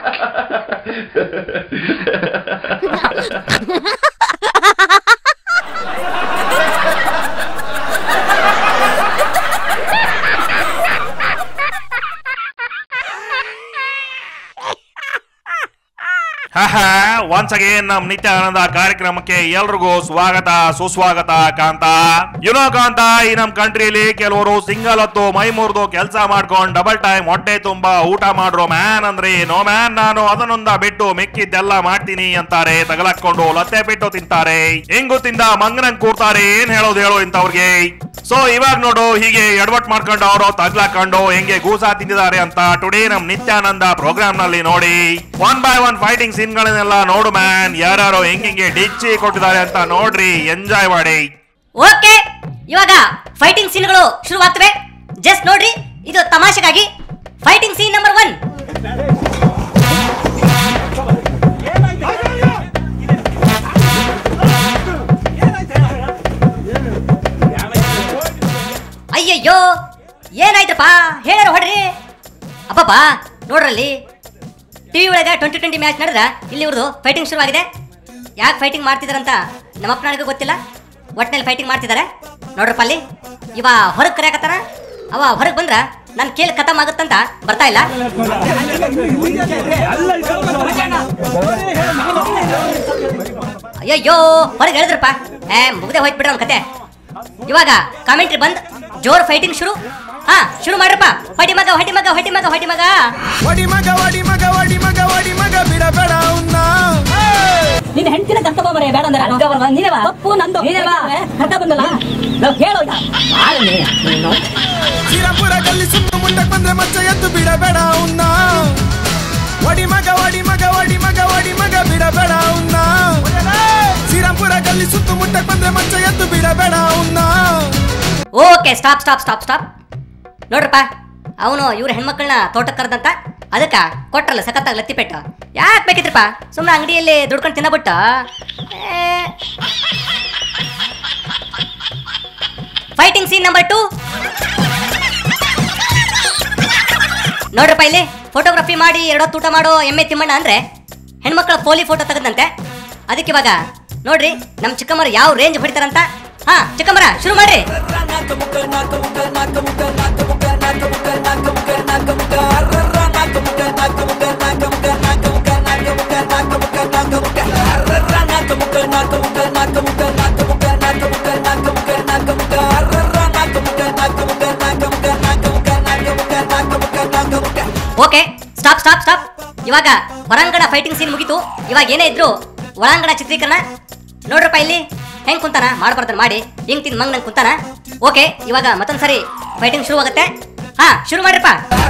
once again ನಮ್ ನಿತ್ಯ ಆನಂದ ಕಾರ್ಯಕ್ರಮಕ್ಕೆ ಎಲ್ರಿಗೂ ಸ್ವಾಗತ ಸುಸ್ವಾಗತ ಕಾಂತ ಯುನೋ ಕಾಂತ ಈ ನಮ್ ಕಂಟ್ರಿಲಿ ಕೆಲವರು ಸಿಂಗಲ್ ಹೊತ್ತು ಮೈ ಮುರಿದು ಕೆಲಸ ಮಾಡ್ಕೊಂಡ್ ಡಬಲ್ ಟೈಮ್ ಹೊಟ್ಟೆ ತುಂಬಾ ಊಟ ಮಾಡ್ರೋ ಮ್ಯಾನ್ ಅಂದ್ರೆ ನೋ ಮ್ಯಾನ್ ನಾನು ಅದನ್ನೊಂದ ಬಿಟ್ಟು ಮಿಕ್ಕಿದ್ದೆಲ್ಲ ಮಾಡ್ತೀನಿ ಅಂತಾರೆ ತಗಲಾಕೊಂಡು ಲತ್ತೆ ಬಿಟ್ಟು ತಿಂತಾರೆ ಹೆಂಗು ತಿಂದ ಮಂಗನಂಗ್ ಕೂರ್ತಾರೆ ಏನ್ ಹೇಳೋದು ಹೇಳು ಇಂಥವ್ರಿಗೆ ಸೊ ಇವಾಗ ನೋಡು ಹೀಗೆ ಎಡವಟ್ ಮಾಡ್ಕೊಂಡು ಅವರು ತಗ್ಲಾಕೊಂಡು ಹೆಂಗೆ ಗೂಸಾ ತಿಂದಿದ್ದಾರೆ ಅಂತ ಟುಡೇ ನಮ್ ನಿತ್ಯಾನಂದ ಪ್ರೋಗ್ರಾಮ್ ನಲ್ಲಿ ನೋಡಿ one by one fighting scene ಗಳನ್ನೆಲ್ಲ ನೋಡು ಮ್ಯಾನ್ ಯಾರ್ಯಾರು ಹೆಂಗೆ ಡಿಚ್ಚಿ ಕೊಟ್ಟಿದ್ದಾರೆ ಅಂತ ನೋಡ್ರಿ ಎಂಜಾಯ್ ಮಾಡಿ ಓಕೆ ಇವಾಗ ಫೈಟಿಂಗ್ ಸೀನ್ಗಳು ಶುರುವಾಗ್ತವೆ ಜಸ್ಟ್ ನೋಡ್ರಿ ಇದು ತಮಾಷೆಗಾಗಿ ಫೈಟಿಂಗ್ ಸೀನ್ ನಂಬರ್ ಒನ್ ಅಯ್ಯಯ್ಯೋ ಏನಾಯ್ತಪ್ಪ ಹೇಳಾರ ಹೊಡ್ರಿ ಅಪ್ಪಪ್ಪ ನೋಡ್ರಲ್ಲಿ ಟಿವಿ ಒಳಗೆ ಟ್ವೆಂಟಿ ಟ್ವೆಂಟಿ ಮ್ಯಾಚ್ ನಡೆದ್ರ ಇಲ್ಲಿ ಇವ್ರದ್ದು ಫೈಟಿಂಗ್ ಶುರುವಾಗಿದೆ ಯಾಕೆ ಫೈಟಿಂಗ್ ಮಾಡ್ತಿದಾರಂತ ನಮ್ಮಪ್ಪ ನನಗೂ ಗೊತ್ತಿಲ್ಲ ಒಟ್ಟಿನಲ್ಲಿ ಫೈಟಿಂಗ್ ಮಾಡ್ತಿದ್ದಾರೆ ನೋಡ್ರಪ್ಪ ಅಲ್ಲಿ ಇವ ಹೊರಗೆ ಕರೆಯಕತ್ತಾರ ಅವ ಹೊರಗೆ ಬಂದ್ರ ನನ್ನ ಕೇಳಿ ಖತಮ್ ಆಗುತ್ತಂತ ಬರ್ತಾ ಇಲ್ಲ ಅಯ್ಯಯ್ಯೋ ಹೊರಗೆ ಹೇಳಿದ್ರಪ್ಪ ಏ ಮುಗ್ದೆ ಹೋಯ್ತು ಬಿಡ್ರ ಕತೆ ಇವಾಗ ಕಾಮೆಂಟ್ರಿ ಬಂದ್ ಜೋರ್ ಫೈಟಿಂಗ್ ಶುರು ಹಾ ಶುರು ಮಾಡ್ರಪ್ಪ ಹೊಡಿ ಮಗ ಹೊಡಿ ಮಗ ಹೊಡಿ ಮಗ ಹೊಡಿ ಮಗ ವಡಿ ಮಗ ವಡಿ ಮಗ ವಡಿ ಮಗ ವಡಿ ಮಗ ಬಿಡಬೇಡ ಅವ್ನ ನಿನ್ನ ಹೆಂಡತಿನ ಕರ್ಕೊಂಡ್ ಬರ ಬೇಡ ಅಂದ್ರೆ ನೀನೇ ಬಾ ತಪ್ಪು ನಂದು ನೀನೇ ಬಾ ಕರ್ಕ ಬಂದಲ್ಲ ನಾವು ಹೇಳೋ ಶ್ರೀರಾಮ್ಪುರ ಗಲ್ಲಿ ಸುತ್ತು ಮುಂದಕ್ಕೆ ಬಂದ್ರೆ ಮಚ್ಚ ಎದ್ದು ಬಿಡಬೇಡ ಅವ್ನ ವಡಿ ಮಗ ವಡಿ ಮಗ ವಡಿ ಮಗ ವಡಿ ಮಗ ಬಿಡಬೇಡ ಅವ್ನ ಶ್ರೀರಾಮ್ಪುರ ಗಲ್ಲಿ ಸುತ್ತು ಮುಟ್ಟಕ್ ಬಂದ್ರೆ ಮಚ್ಚ ಎದ್ದು ಬಿಡಬೇಡ ಅವ್ನ okay stop stop stop stop ನೋಡ್ರಪ್ಪ ಅವನು ಇವ್ರ ಹೆಣ್ಮಕ್ಳನ್ನ ತೋಟಕ್ಕೆ ಕರೆದಂತ ಅದಕ್ಕ ಕೊಟ್ರಲ್ಲ ಸಖತ್ತಾಗಿ ಲತ್ತಿಪೆಟ್ಟು ಯಾಕೆ ಬೇಕಿದ್ರಪ್ಪ ಸುಮ್ಮನೆ ಅಂಗಡಿಯಲ್ಲಿ ದುಡ್ಕೊಂಡು ತಿನ್ನಬಿಟ್ಟು ಫೈಟಿಂಗ್ ಸೀನ್ ನಂಬರ್ ಟೂ ನೋಡ್ರಪ್ಪ ಇಲ್ಲಿ ಫೋಟೋಗ್ರಫಿ ಮಾಡಿ ಎರಡೊತ್ತು ಊಟ ಮಾಡೋ ಎಮ್ಮೆ ತಿಮ್ಮಣ್ಣ ಅಂದ್ರೆ ಹೆಣ್ಮಕ್ಳ ಪೋಲಿ ಫೋಟೋ ತೆಗೆದಂತೆ ಅದಕ್ಕೆ ಇವಾಗ ನೋಡ್ರಿ ನಮ್ ಚಿಕ್ಕಮ್ಮರು ಯಾವ ರೇಂಜ್ ಹೊಡಿತಾರಂತ ಹಾ ಚಿಕ್ಕಮ್ಮರ ಶುರು ಮಾಡ್ರಿ ಓಕೆ ಸ್ಟಾಪ್ ಸ್ಟಾಪ್ ಸ್ಟಾಪ್ ಇವಾಗ ಹೊರಾಂಗಣ ಫೈಟಿಂಗ್ ಸೀನ್ ಮುಗೀತು ಇವಾಗ ಏನೇ ಇದ್ರು ಒಳಾಂಗಣ ಚಿತ್ರೀಕರಣ ನೋಡ್ರಪ್ಪ ಇಲ್ಲಿ ಹೆಂಗ್ ಕುಂತಾನ ಮಾಡ್ಬಾರ್ದನ್ ಮಾಡಿ ಹಿಂಗ್ ತಿಂದ್ ಮಂಗ್ ನಂಗ್ ಕುಂತಾನ ಓಕೆ ಇವಾಗ ಮತ್ತೊಂದ್ಸರಿ ಫೈಟಿಂಗ್ ಶುರು ಆಗುತ್ತೆ ಹಾ ಶುರು ಮಾಡ್ರಪ್ಪ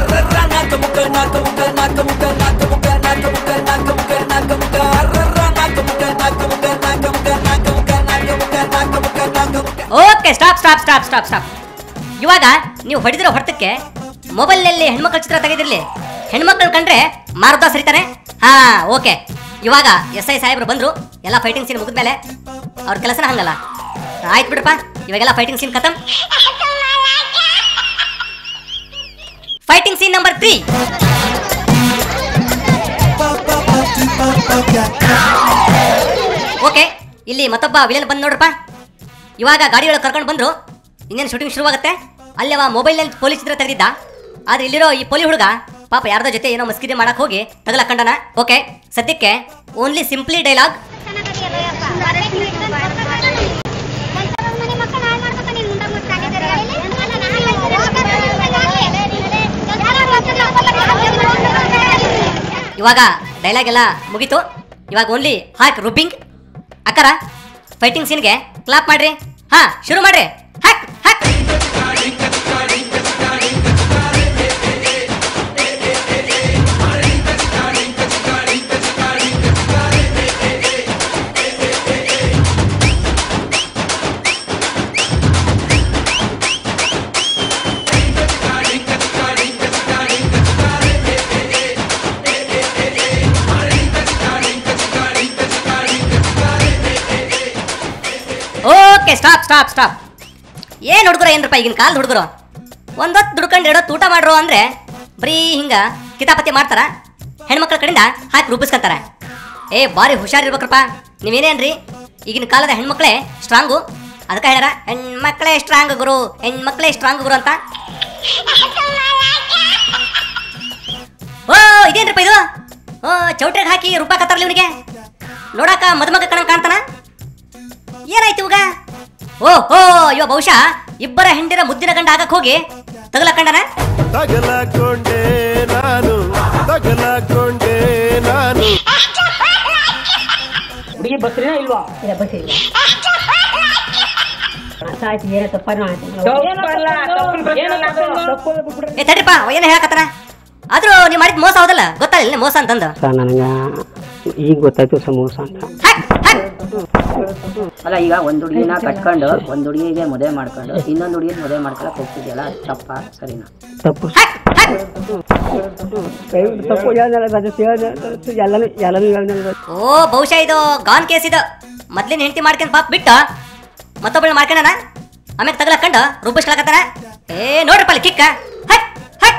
okay stop stop stop stop stop ಇವಾಗ ನೀವು ಹೊಡೆದಿರೋ ಹೊಡೆತಕ್ಕೆ ಮೊಬೈಲ್ನಲ್ಲಿ ಹೆಣ್ಮಕ್ಳ ಚಿತ್ರ ತೆಗೆದಿರ್ಲಿ ಹೆಣ್ಮಕ್ಳು ಕಂಡ್ರೆ ಮಾರುತ ಸರಿತಾನೆ ಹಾ ಓಕೆ ಇವಾಗ ಎಸ್ ಐ ಸಾಹೇಬ್ರು ಬಂದ್ರು ಎಲ್ಲ ಫೈಟಿಂಗ್ ಸೀನ್ ಮುಗಿದ್ಮೇಲೆ ಅವ್ರ ಕೆಲಸನ ಹಂಗಲ್ಲ ಆಯ್ತು ಬಿಡಪ್ಪ ಇವಾಗೆಲ್ಲ ಫೈಟಿಂಗ್ ಸೀನ್ ಖತಮ್ fighting scene number three okay ಇಲ್ಲಿ ಮತ್ತೊಬ್ಬ ವಿಲನ್ ಬಂದ್ ನೋಡ್ರಪ್ಪ ಇವಾಗ ಗಾಡಿ ಒಳಗೆ ಕರ್ಕೊಂಡು ಬಂದ್ರು ಇನ್ನೇನು ಶೂಟಿಂಗ್ ಶುರುವಾಗುತ್ತೆ ಅಲ್ಲಿ ಅವ ಮೊಬೈಲ್ನಲ್ಲಿ ಪೊಲೀಸ್ ಚಿತ್ರ ತೆಗೆದಿದ್ದ ಆದ್ರೆ ಇಲ್ಲಿರೋ ಈ ಪೊಲಿ ಹುಡುಗ ಪಾಪ ಯಾರ್ದೋ ಜೊತೆ ಏನೋ ಮಸ್ಕಿರಿ ಮಾಡಕ್ ಹೋಗಿ ತಗಲಕ್ಕಂಡನ ಓಕೆ ಸದ್ಯಕ್ಕೆ ಓನ್ಲಿ ಸಿಂಪ್ಲಿ ಡೈಲಾಗ್ ಇವಾಗ ಡೈಲಾಗ್ ಎಲ್ಲ ಮುಗೀತು ಇವಾಗ ಓನ್ಲಿ ಹಾಕ್ ರುಬ್ಬಿಂಗ್ ಅಕ್ಕರ ಫೈಟಿಂಗ್ ಸೀನ್ಗೆ ಕ್ಲಾಪ್ ಮಾಡ್ರಿ ಹಾ ಶುರು ಮಾಡ್ರಿ ಹಾಕ್ ಹಾಕ್ ಓಕೆ ಸ್ಟಾಪ್ ಸ್ಟಾಪ್ ಸ್ಟಾಪ್ ಏನು ಹುಡುಗರು ಏನ್ರಪ್ಪ ಈಗಿನ ಕಾಲದ ಹುಡುಗರು ಒಂದೊತ್ತು ದುಡ್ಕೊಂಡು ಎರಡೊತ್ತು ಊಟ ಮಾಡ್ರು ಅಂದ್ರೆ ಬರೀ ಹಿಂಗ ಕಿತಾಪತಿ ಮಾಡ್ತಾರ ಹೆಣ್ಮಕ್ಳ ಕಡೆಯಿಂದ ಹಾಕಿ ರೂಪಿಸ್ಕೊಂತಾರೆ ಏ ಬಾರಿ ಹುಷಾರಿರ್ಬೇಕ್ರಪ್ಪ ನೀವೇನೇನ್ರಿ ಈಗಿನ ಕಾಲದ ಹೆಣ್ಮಕ್ಳೇ ಸ್ಟ್ರಾಂಗು ಅದಕ್ಕೆ ಹೇಳ್ಯಾರ ಹೆಣ್ಮಕ್ಳೇ ಸ್ಟ್ರಾಂಗ್ ಗುರು ಹೆಣ್ಮಕ್ಳೇ ಸ್ಟ್ರಾಂಗ್ ಗುರು ಅಂತ ಓ ಇದೇನ್ರಪ್ಪ ಇದು ಓ ಚೌಟ್ರಿಗೆ ಹಾಕಿ ರೂಪಾಕತ್ತಾರಲ್ಲ ಇವನಿಗೆ ನೋಡಾಕ ಮದುಮಗ ಕಣ ಕಾಣ್ತಾನ ಏನಾಯ್ತು ಇವಾಗ ಓ ಓ ಅಯ್ಯೋ ಬಹುಶಃ ಇಬ್ಬರ ಹೆಂಡಿರ ಮುದ್ದಿನ ಗಂಡ ಆಗಕ್ ಹೋಗಿ ತಗಲಕ್ಕಂಡನ ತಗಲಕೊಂಡೆ ನಾನು ತಗಲಕೊಂಡೆ ನಾನು ಹುಡುಗಿ ಬಸ್ರಿನ ಇಲ್ವಾ ಇಲ್ಲ ಬಸ್ ಇಲ್ಲ ಆಯ್ತು ಏನೋ ತಪ್ಪನೋ ಆಯ್ತು ಏ ತಡ್ರಿಪ್ಪ ಏನು ಹೇಳಕತ್ತಾನ ಆದ್ರೂ ನೀವು ಮಾಡಿದ ಮೋಸ ಹೌದಲ್ಲ ಗೊತ್ತಾಗಿಲ್ಲ ಮೋಸ ಅಂತಂದು ಸರ್ ನನಗೆ ಈಗ ಗೊತ್ತಾಯ್ತು ಸಮೋಸ ಅಂತ ಹಾಕ್ ಹಾಕ್ ಅಲ್ಲ ಈಗ ಒಂದ್ ಹುಡುಗಿನ ಕಟ್ಕೊಂಡು ಒಂದ್ ಹುಡುಗಿಗೆ ಮದುವೆ ಮಾಡ್ಕೊಂಡು ಇನ್ನೊಂದ್ ಹುಡುಗಿಗೆ ಮದುವೆ ಮಾಡ್ಕೊಳಕ್ ಹೋಗ್ತಿದ್ಯಲ್ಲ ಅದ್ ತಪ್ಪ ಸರಿನಾ ತಪ್ಪು ಹಾಕ್ ಹಾಕ್ ತಪ್ಪು ಎಲ್ಲನೂ ಎಲ್ಲನೂ ಹೇಳ್ದೆ ಓ ಬಹುಶಃ ಇದು ಗಾನ್ ಕೇಸ್ ಇದು ಮೊದ್ಲಿನ ಹೆಂಡತಿ ಮಾಡ್ಕೊಂಡ್ ಪಾಪ ಬಿಟ್ಟು ಮತ್ತೊಬ್ಬಳು ಮಾಡ್ಕೊಂಡನ ಆಮೇಲೆ ತಗಲಕ್ಕಂಡು ರೂಪಿಸ್ಕೊಳಕತ್ತಾನ ಏ ನೋಡ್ರಪ್ಪ ಅಲ್ಲಿ ಕಿಕ್ಕ ಹಕ್ ಹಕ್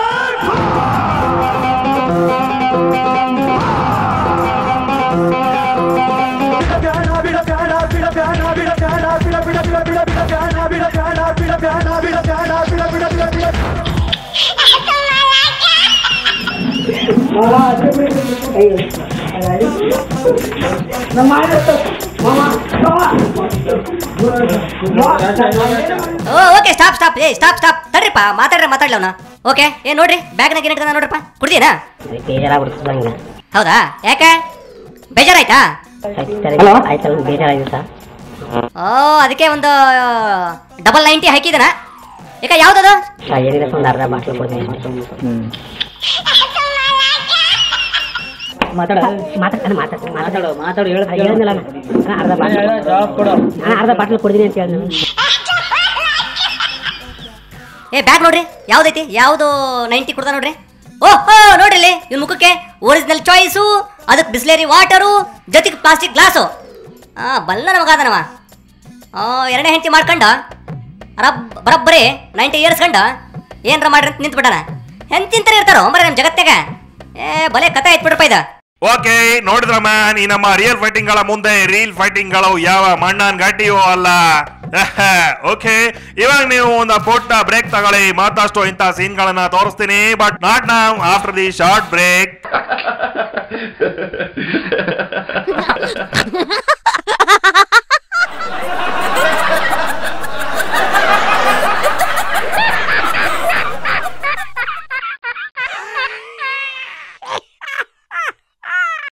ಓ ಓಕೆ ಸ್ಟಾಪ್ ಸ್ಟಾಪ್ ಏ ಸ್ಟಾಪ್ ಸ್ಟಾಪ್ ತಡ್ರಿಪ್ಪ ಮಾತಾಡ್ರಿ ಮಾತಾಡ್ಲವನ ಓಕೆ ಏ ನೋಡ್ರಿ ಬ್ಯಾಗ್ನಾಗ ಏನು ಇಟ್ಕೊಂಡ ನೋಡ್ರಪ್ಪ ಕುಡ್ದೀನಾ ಬೇಜಾರಾಗ್ಬಿಡ್ತದೆ ಹಂಗೆ ಹೌದಾ ಯಾಕೆ ಬೇಜಾರಾಯ್ತಾ ಹಲೋ ಆಯ್ತಲ್ಲ ಬೇಜಾರಾಗಿದೆ ಸರ್ ಓ ಅದಕ್ಕೆ ಒಂದು ಡಬಲ್ ನೈಂಟಿ ಹಾಕಿದನ ಯಾಕ ಯಾವ್ದದು ಏನಿಲ್ಲ ಸರ್ ಒಂದು ಅರ್ಧ ಬಾಟ್ಲು ಕೊಡ್ತೀನಿ ಮಾತಾಡ ಮಾತಾಡ್ತಾನೆ ಮಾತಾಡ್ತಾನೆ ಮಾತಾಡು ಮಾತಾಡು ಹೇಳ ಹೇಳಿದ್ನಲ್ಲ ನಾನು ಅರ್ಧ ಬಾಟ್ಲು ನಾನು ಅರ್ಧ ಬಾಟ್ಲು ಕೊಡ್ತೀನಿ ಅಂತ ಹೇಳಿದ್ನಲ್ಲ ಏ ಬ್ಯಾಗ್ ನೋಡ್ರಿ ಯಾವ್ದೈತಿ ಯಾವ್ದು ನೈಂಟಿ ಕೊಡ್ದ ನೋಡ್ರಿ ಓಹ್ ಹೋ ನೋಡ್ರಿ ಇಲ್ಲಿ ಇವ್ನ ಮುಖಕ್ಕೆ ಒರಿಜಿನಲ್ ಚಾಯ್ಸು ಅದಕ್ಕೆ ಬಿಸ್ಲೇರಿ ವಾಟರು ಜೊತೆಗೆ ಪ್ಲಾಸ್ಟಿಕ್ ಗ್ಲಾಸು ಆ ಬಲ್ಲ ಮಗಾದನವ ಆ ಎರಡನೇ ಹೆಂಡತಿ ಮಾಡ್ಕೊಂಡ ರಬ್ ಬರಬ್ಬರಿ ನೈಂಟಿ ಇಯರ್ಸ್ ಕಂಡ ಏನ್ರ ಮಾಡ್ರಿ ಅಂತ ನಿಂತ್ಬಿಟ್ಟಾನ ಹೆಂತಿಂತರ ಇರ್ತಾರೋ ಮರ ನಮ್ಮ ಜಗತ್ತಾಗ ಏ ಬಲೆ ಕತೆ ಆಯ್ತು ಬಿಡ್ರಪ್ಪ ಇದು ಓಕೆ ನೋಡಿದ್ರಮ್ಮ ಈ ನಮ್ಮ ರಿಯಲ್ ಫೈಟಿಂಗ್ ಗಳ ಮುಂದೆ ರೀಲ್ ಫೈಟಿಂಗ್ ಗಳು ಯಾವ ಮಣ್ಣನ್ ಗಡ್ಡಿಯೋ ಅಲ್ಲ ಓಕೆ ಇವಾಗ ನೀವು ಒಂದು ಪುಟ್ಟ ಬ್ರೇಕ್ ತಗೊಳ್ಳಿ ಮತ್ತಷ್ಟು ಇಂಥ ಸೀನ್ ಗಳನ್ನ ತೋರಿಸ್ತೀನಿ but not now after the short break